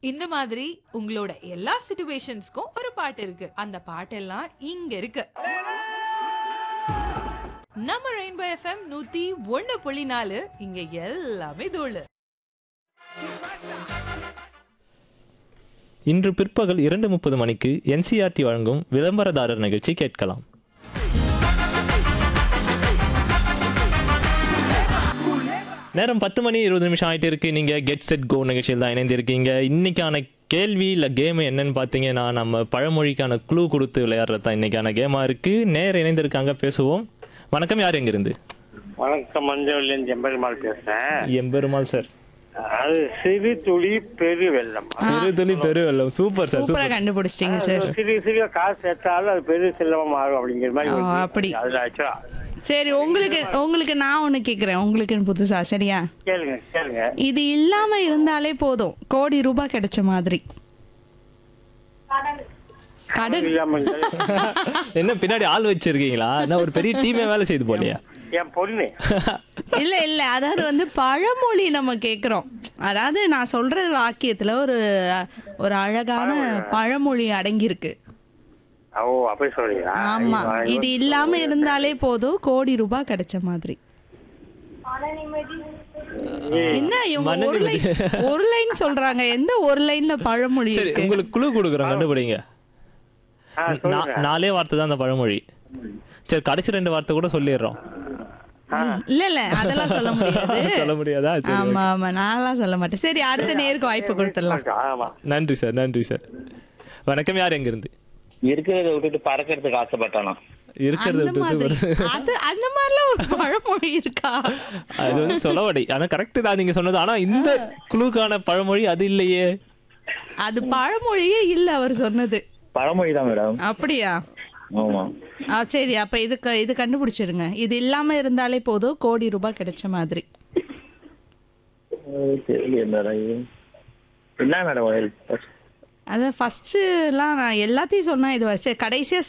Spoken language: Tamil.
இந்த மாதிரி உங்களோட எல்லா சிச்சுவேஷன்ஸ்க்கும் ஒரு பாட்டு இருக்கு அந்த பாட்டெல்லாம் இங்க இருக்கு நம்ம ரெயின்போ எஃப்எம் நூத்தி ஒண்ணு புள்ளி நாலு இங்க எல்லாமே தோழு இன்று பிற்பகல் இரண்டு முப்பது மணிக்கு என்சிஆர்டி வழங்கும் விளம்பரதாரர் நிகழ்ச்சி கேட்கலாம் நேரம் பத்து மணி இருபது நிமிஷம் ஆயிட்டு இருக்கு நீங்க கெட் செட் கோ நிகழ்ச்சியில் தான் இணைந்திருக்கீங்க இன்னைக்கான கேள்வி இல்லை கேம் என்னன்னு பார்த்தீங்கன்னா நம்ம பழமொழிக்கான க்ளூ கொடுத்து விளையாடுறது தான் இன்னைக்கான கேமா இருக்கு நேர் இணைந்திருக்காங்க பேசுவோம் வணக்கம் யார் எங்கிருந்து வணக்கம் மஞ்சள் எம்பெருமாள் பேசுறேன் எம்பெருமாள் சார் அது சிறு துளி பெரு வெள்ளம் சிறு துளி பெரு வெள்ளம் சூப்பர் சார் சூப்பரா சூப்பர் கண்டுபிடிச்சிட்டீங்க அது சார் சிறு சிறு காசு சேர்த்தாலும் அது பெரு செல்வமா மாறும் அப்படிங்கிற மாதிரி ஒரு ஆ, அப்படி. அதுல ஆக்சுவலா சரி உங்களுக்கு உங்களுக்கு நான் ஒண்ணு கேக்குறேன் உங்களுக்கு புதுசா சரியா கேளுங்க கேளுங்க இது இல்லாம இருந்தாலே போதும் கோடி ரூபாய் கிடைச்ச மாதிரி கடன் இல்லாம இருந்தாலே என்ன பின்னாடி ஆள் வச்சிருக்கீங்களா என்ன ஒரு பெரிய டீமே வேலை செய்து போலையா என் பொண்ணு இல்ல இல்ல அதாவது வந்து பழமொழி நம்ம கேக்குறோம் அதாவது நான் சொல்ற வாக்கியத்துல ஒரு ஒரு அழகான பழமொழி அடங்கி இருக்கு ஓ அப்படி சொல்றீங்களா ஆமா இது இல்லாம இருந்தாலே போதும் கோடி ரூபாய் கிடைச்ச மாதிரி என்ன இவங்க மன ஒரு லைன் ஒரு லைன் சொல்றாங்க எந்த ஒரு லைன்ல பழமொழி சரி இருக்கு உங்களுக்கு குழு கொடுக்குறோம் கண்டுபிடிங்க ஆ, நா- சொல்லுங்க நாலே வார்த்தை தான் அந்த பழமொழி சரி கடைசி ரெண்டு வார்த்தை கூட சொல்லிடுறோம் இல்ல இல்ல அதெல்லாம் சொல்ல முடியாது சொல்ல முடியாதா சரி ஆமா ஆமா நான்லாம் சொல்ல மாட்டேன் சரி அடுத்த நேருக்கு வாய்ப்பு கொடுத்துடலாம் ஆமா நன்றி சார் நன்றி சார் வணக்கம் யார் எங்க இருந்து இருக்கிறத விட்டுட்டு பறக்கிறதுக்கு ஆசைப்பட்டானா இருக்கிறது அந்த மாதிரி அது அந்த மாதிரிலாம் ஒரு பழமொழி இருக்கா அது வந்து சொலவடை ஆனா கரெக்ட் தான் நீங்க சொன்னது ஆனா இந்த குழுக்கான பழமொழி அது இல்லையே அது பழமொழியே இல்ல அவர் சொன்னது பழமொழி தான் மேடம் அப்படியா ஆமா ஆ சரி அப்ப இது க- இது கண்டுபிடிச்சிருங்க இது இல்லாம இருந்தாலே போதும் கோடி ரூபாய் கிடைச்ச மாதிரி அஹ் தெரியலையே மேடம் இது. என்ன மேடம் அதான் ஃபர்ஸ்ட் எல்லாம் நான் எல்லாத்தையும் சொன்னா இது வச்சு கடைசியா